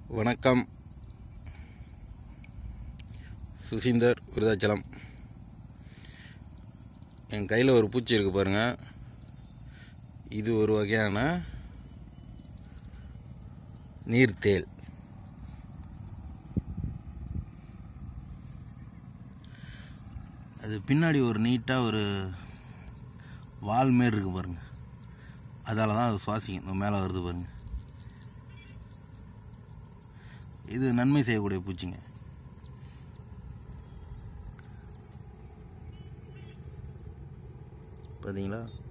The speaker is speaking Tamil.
வணக்கம் சுசீந்தர் விருதாச்சலம் என் கையில் ஒரு பூச்சி இருக்கு பாருங்க இது ஒரு வகையான நீர்த்தேல் அது பின்னாடி ஒரு நீட்டாக ஒரு வால் மாரி இருக்கு பாருங்க அதால தான் அது சுவாசிக்கும் இந்த மேலே வருது பாருங்க இது நன்மை செய்யக்கூடிய பூச்சிங்க பார்த்தீங்களா